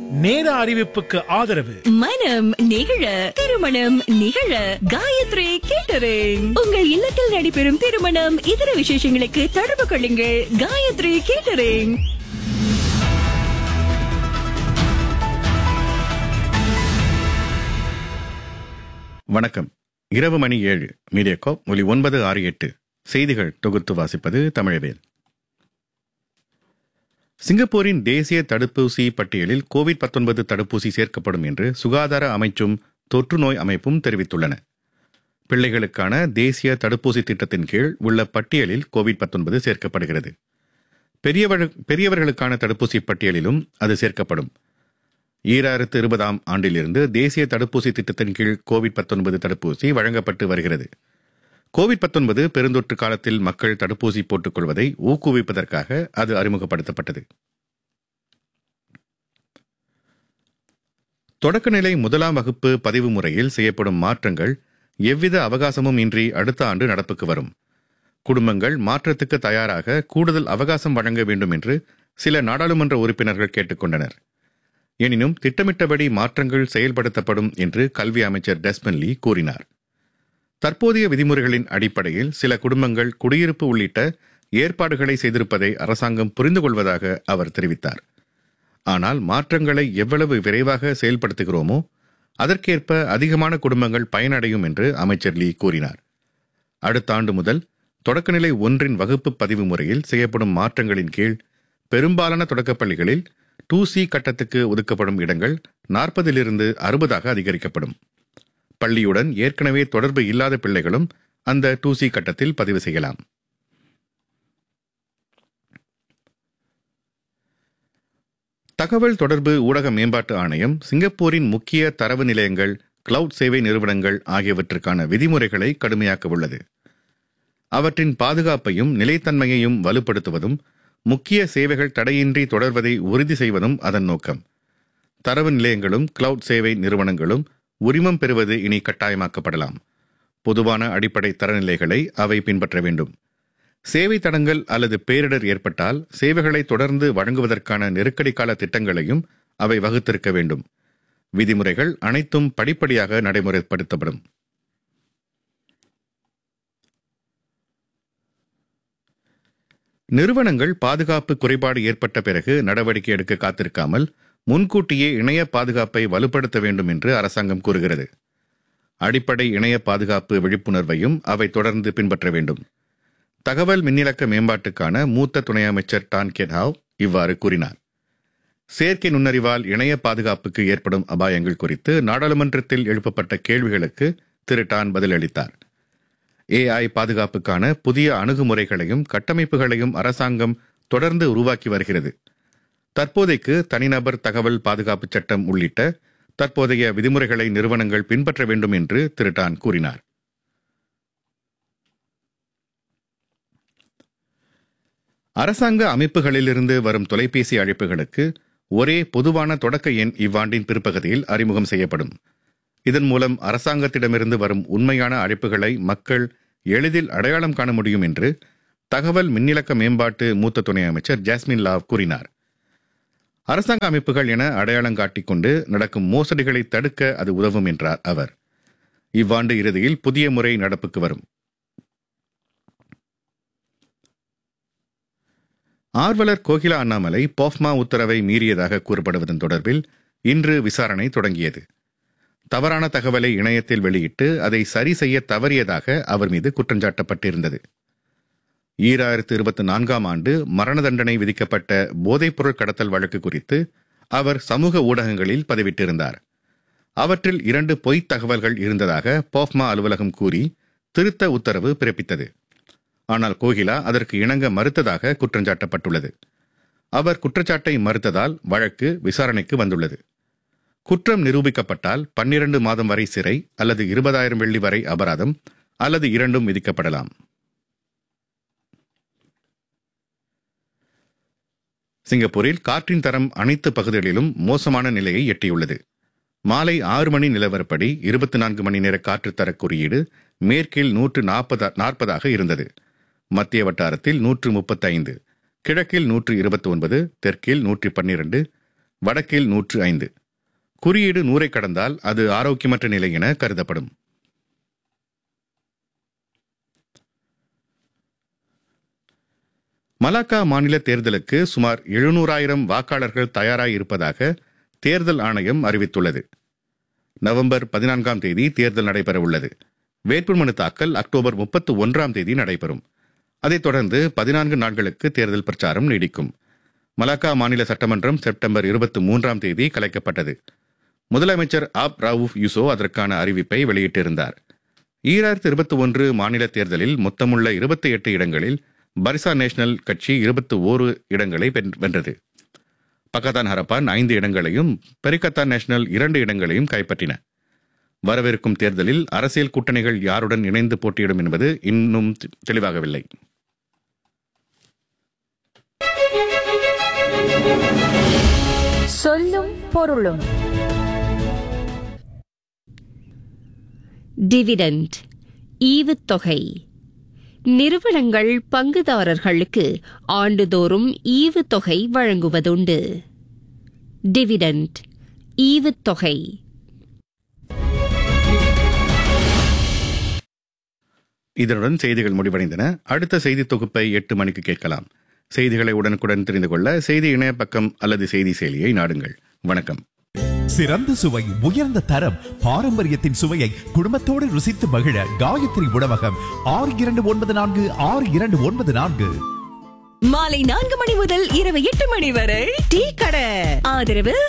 நேர அறிவிப்புக்கு ஆதரவு மனம் நிகழ திருமணம் நிகழ காயத்ரி கேட்டரிங் உங்கள் இல்லத்தில் நடைபெறும் திருமணம் இதர விசேஷங்களுக்கு தொடர்பு கொள்ளுங்கள் காயத்ரி கேட்டரிங் வணக்கம் இரவு மணி ஏழு மீடியாக்கோ ஒலி ஒன்பது ஆறு எட்டு செய்திகள் தொகுத்து வாசிப்பது தமிழவேல் சிங்கப்பூரின் தேசிய தடுப்பூசி பட்டியலில் கோவிட் 19 தடுப்பூசி சேர்க்கப்படும் என்று சுகாதார அமைச்சும் தொற்று நோய் அமைப்பும் தெரிவித்துள்ளன பிள்ளைகளுக்கான தேசிய தடுப்பூசி திட்டத்தின் கீழ் உள்ள பட்டியலில் கோவிட் 19 சேர்க்கப்படுகிறது பெரியவர் பெரியவர்களுக்கான தடுப்பூசி பட்டியலிலும் அது சேர்க்கப்படும் ஈராயிரத்து இருபதாம் ஆண்டிலிருந்து தேசிய தடுப்பூசி திட்டத்தின் கீழ் கோவிட் 19 தடுப்பூசி வழங்கப்பட்டு வருகிறது கோவிட் 19 பெருந்தொற்று காலத்தில் மக்கள் தடுப்பூசி போட்டுக் கொள்வதை ஊக்குவிப்பதற்காக அது அறிமுகப்படுத்தப்பட்டது தொடக்கநிலை முதலாம் வகுப்பு பதிவு முறையில் செய்யப்படும் மாற்றங்கள் எவ்வித அவகாசமும் இன்றி அடுத்த ஆண்டு நடப்புக்கு வரும் குடும்பங்கள் மாற்றத்துக்கு தயாராக கூடுதல் அவகாசம் வழங்க வேண்டும் என்று சில நாடாளுமன்ற உறுப்பினர்கள் கேட்டுக்கொண்டனர் எனினும் திட்டமிட்டபடி மாற்றங்கள் செயல்படுத்தப்படும் என்று கல்வி அமைச்சர் டெஸ்மன் லீ கூறினார் தற்போதைய விதிமுறைகளின் அடிப்படையில் சில குடும்பங்கள் குடியிருப்பு உள்ளிட்ட ஏற்பாடுகளை செய்திருப்பதை அரசாங்கம் புரிந்து கொள்வதாக அவர் தெரிவித்தார் ஆனால் மாற்றங்களை எவ்வளவு விரைவாக செயல்படுத்துகிறோமோ அதற்கேற்ப அதிகமான குடும்பங்கள் பயனடையும் என்று அமைச்சர் லீ கூறினார் அடுத்த ஆண்டு முதல் தொடக்கநிலை ஒன்றின் வகுப்பு பதிவு முறையில் செய்யப்படும் மாற்றங்களின் கீழ் பெரும்பாலான தொடக்கப் பள்ளிகளில் டூ சி கட்டத்துக்கு ஒதுக்கப்படும் இடங்கள் நாற்பதிலிருந்து அறுபதாக அதிகரிக்கப்படும் பள்ளியுடன் ஏற்கனவே தொடர்பு இல்லாத பிள்ளைகளும் அந்த டூ சி கட்டத்தில் பதிவு செய்யலாம் தகவல் தொடர்பு ஊடக மேம்பாட்டு ஆணையம் சிங்கப்பூரின் முக்கிய தரவு நிலையங்கள் கிளவுட் சேவை நிறுவனங்கள் ஆகியவற்றுக்கான விதிமுறைகளை கடுமையாக்க உள்ளது அவற்றின் பாதுகாப்பையும் நிலைத்தன்மையையும் வலுப்படுத்துவதும் முக்கிய சேவைகள் தடையின்றி தொடர்வதை உறுதி செய்வதும் அதன் நோக்கம் தரவு நிலையங்களும் கிளவுட் சேவை நிறுவனங்களும் உரிமம் பெறுவது இனி கட்டாயமாக்கப்படலாம் பொதுவான அடிப்படை தரநிலைகளை அவை பின்பற்ற வேண்டும் சேவை தடங்கள் அல்லது பேரிடர் ஏற்பட்டால் சேவைகளை தொடர்ந்து வழங்குவதற்கான நெருக்கடி கால திட்டங்களையும் அவை வகுத்திருக்க வேண்டும் விதிமுறைகள் அனைத்தும் படிப்படியாக நடைமுறைப்படுத்தப்படும் நிறுவனங்கள் பாதுகாப்பு குறைபாடு ஏற்பட்ட பிறகு நடவடிக்கை எடுக்க காத்திருக்காமல் முன்கூட்டியே இணைய பாதுகாப்பை வலுப்படுத்த வேண்டும் என்று அரசாங்கம் கூறுகிறது அடிப்படை இணைய பாதுகாப்பு விழிப்புணர்வையும் அவை தொடர்ந்து பின்பற்ற வேண்டும் தகவல் மின்னிலக்க மேம்பாட்டுக்கான மூத்த துணை அமைச்சர் டான் கெட்ஹாவ் இவ்வாறு கூறினார் செயற்கை நுண்ணறிவால் இணைய பாதுகாப்புக்கு ஏற்படும் அபாயங்கள் குறித்து நாடாளுமன்றத்தில் எழுப்பப்பட்ட கேள்விகளுக்கு திரு டான் பதிலளித்தார் ஏஐ பாதுகாப்புக்கான புதிய அணுகுமுறைகளையும் கட்டமைப்புகளையும் அரசாங்கம் தொடர்ந்து உருவாக்கி வருகிறது தற்போதைக்கு தனிநபர் தகவல் பாதுகாப்பு சட்டம் உள்ளிட்ட தற்போதைய விதிமுறைகளை நிறுவனங்கள் பின்பற்ற வேண்டும் என்று திரு டான் கூறினார் அரசாங்க அமைப்புகளிலிருந்து வரும் தொலைபேசி அழைப்புகளுக்கு ஒரே பொதுவான தொடக்க எண் இவ்வாண்டின் பிற்பகுதியில் அறிமுகம் செய்யப்படும் இதன் மூலம் அரசாங்கத்திடமிருந்து வரும் உண்மையான அழைப்புகளை மக்கள் எளிதில் அடையாளம் காண முடியும் என்று தகவல் மின்னிலக்க மேம்பாட்டு மூத்த துணை அமைச்சர் ஜாஸ்மின் லாவ் கூறினார் அரசாங்க அமைப்புகள் என அடையாளம் காட்டிக்கொண்டு நடக்கும் மோசடிகளை தடுக்க அது உதவும் என்றார் அவர் இவ்வாண்டு இறுதியில் புதிய முறை நடப்புக்கு வரும் ஆர்வலர் கோகிலா அண்ணாமலை போஃப்மா உத்தரவை மீறியதாக கூறப்படுவதன் தொடர்பில் இன்று விசாரணை தொடங்கியது தவறான தகவலை இணையத்தில் வெளியிட்டு அதை சரி செய்ய தவறியதாக அவர் மீது குற்றஞ்சாட்டப்பட்டிருந்தது ஈராயிரத்து இருபத்தி நான்காம் ஆண்டு மரண தண்டனை விதிக்கப்பட்ட போதைப்பொருள் கடத்தல் வழக்கு குறித்து அவர் சமூக ஊடகங்களில் பதிவிட்டிருந்தார் அவற்றில் இரண்டு பொய்த் தகவல்கள் இருந்ததாக போஃப்மா அலுவலகம் கூறி திருத்த உத்தரவு பிறப்பித்தது ஆனால் கோகிலா அதற்கு இணங்க மறுத்ததாக குற்றஞ்சாட்டப்பட்டுள்ளது அவர் குற்றச்சாட்டை மறுத்ததால் வழக்கு விசாரணைக்கு வந்துள்ளது குற்றம் நிரூபிக்கப்பட்டால் பன்னிரண்டு மாதம் வரை சிறை அல்லது இருபதாயிரம் வெள்ளி வரை அபராதம் அல்லது இரண்டும் விதிக்கப்படலாம் சிங்கப்பூரில் காற்றின் தரம் அனைத்து பகுதிகளிலும் மோசமான நிலையை எட்டியுள்ளது மாலை ஆறு மணி நிலவரப்படி இருபத்தி நான்கு மணி நேர காற்று தர குறியீடு மேற்கில் நூற்று நாற்பது நாற்பதாக இருந்தது மத்திய வட்டாரத்தில் நூற்று முப்பத்தைந்து கிழக்கில் நூற்று இருபத்தி ஒன்பது தெற்கில் நூற்றி பன்னிரண்டு வடக்கில் நூற்று ஐந்து குறியீடு நூறை கடந்தால் அது ஆரோக்கியமற்ற நிலை என கருதப்படும் மலாக்கா மாநில தேர்தலுக்கு சுமார் எழுநூறாயிரம் வாக்காளர்கள் தயாராக இருப்பதாக தேர்தல் ஆணையம் அறிவித்துள்ளது நவம்பர் பதினான்காம் தேதி தேர்தல் நடைபெற உள்ளது வேட்புமனு தாக்கல் அக்டோபர் முப்பத்து ஒன்றாம் தேதி நடைபெறும் அதைத் தொடர்ந்து பதினான்கு நாட்களுக்கு தேர்தல் பிரச்சாரம் நீடிக்கும் மலாக்கா மாநில சட்டமன்றம் செப்டம்பர் இருபத்தி மூன்றாம் தேதி கலைக்கப்பட்டது முதலமைச்சர் ஆப் ரவுஃப் யூசோ அதற்கான அறிவிப்பை வெளியிட்டிருந்தார் ஈராயிரத்தி இருபத்தி ஒன்று மாநில தேர்தலில் மொத்தமுள்ள இருபத்தி எட்டு இடங்களில் பரிசா நேஷனல் கட்சி இருபத்தி ஓரு இடங்களை வென்- வென்றது பக்கத்தான் ஹரப்பான் ஐந்து இடங்களையும் பெரிக்கத்தான் நேஷனல் இரண்டு இடங்களையும் கைப்பற்றின வரவிருக்கும் தேர்தலில் அரசியல் கூட்டணிகள் யாருடன் இணைந்து போட்டியிடும் என்பது இன்னும் தெ- தெளிவாகவில்லை சொல்லும் பொருளும் டிவிடெண்ட் ஈவுத்தொகை நிறுவனங்கள் பங்குதாரர்களுக்கு ஆண்டுதோறும் ஈவுத்தொகை வழங்குவதுண்டு டிவிடெண்ட் ஈவுத்தொகை இதனுடன் செய்திகள் முடிவடைந்தன அடுத்த செய்தி தொகுப்பை எட்டு மணிக்கு கேட்கலாம் செய்திகளை உடனுக்குடன் தெரிந்து கொள்ள செய்தி இணைய பக்கம் அல்லது செய்தி செயலியை நாடுங்கள் வணக்கம் சிறந்த சுவை உயர்ந்த தரம் பாரம்பரியத்தின் சுவையை குடும்பத்தோடு ருசித்து மகிழ காயத்ரி உணவகம் ஆறு இரண்டு ஒன்பது நான்கு ஆறு இரண்டு ஒன்பது நான்கு மாலை நான்கு மணி முதல் இரவு எட்டு மணி வரை டீ கடை ஆதரவு